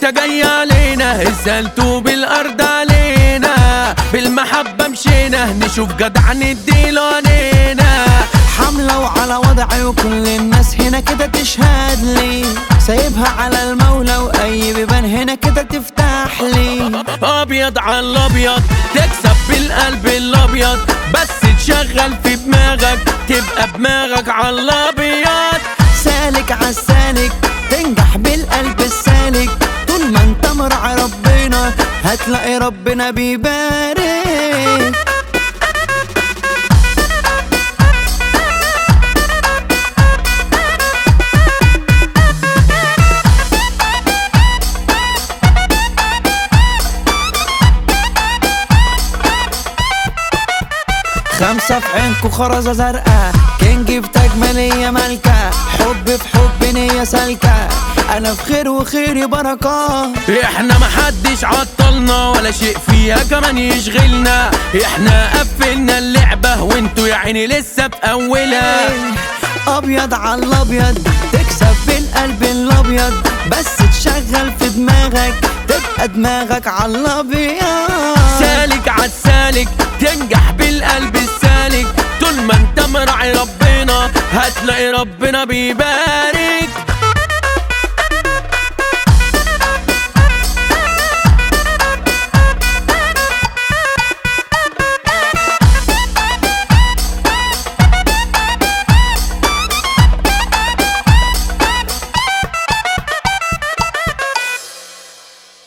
الباشا جاي علينا الزلتو بالارض علينا بالمحبة مشينا نشوف جدع نديله علينا حملة وعلى وضعي وكل الناس هنا كده تشهد لي سايبها على المولى واي بيبان هنا كده تفتح لي ابيض على الابيض تكسب بالقلب الابيض بس تشغل في دماغك تبقى دماغك على الابيض سالك عالسالك تنجح بالقلب السالك طول ما انت مرعى ربنا هتلاقي ربنا بيبارك خمسة في عينكو خرزة زرقاء كينج في تجمالية ملكة حب في حب نية سالكة أنا في خير وخيري بركات احنا محدش عطلنا ولا شيء فيها كمان يشغلنا احنا قفلنا اللعبة وانتوا يا عيني لسه في اولها ابيض على الابيض تكسب بالقلب الابيض بس تشغل في دماغك تبقى دماغك على الابيض سالك عالسالك تنجح بالقلب السالك طول ما انت مراعي ربنا هتلاقي ربنا بيبارك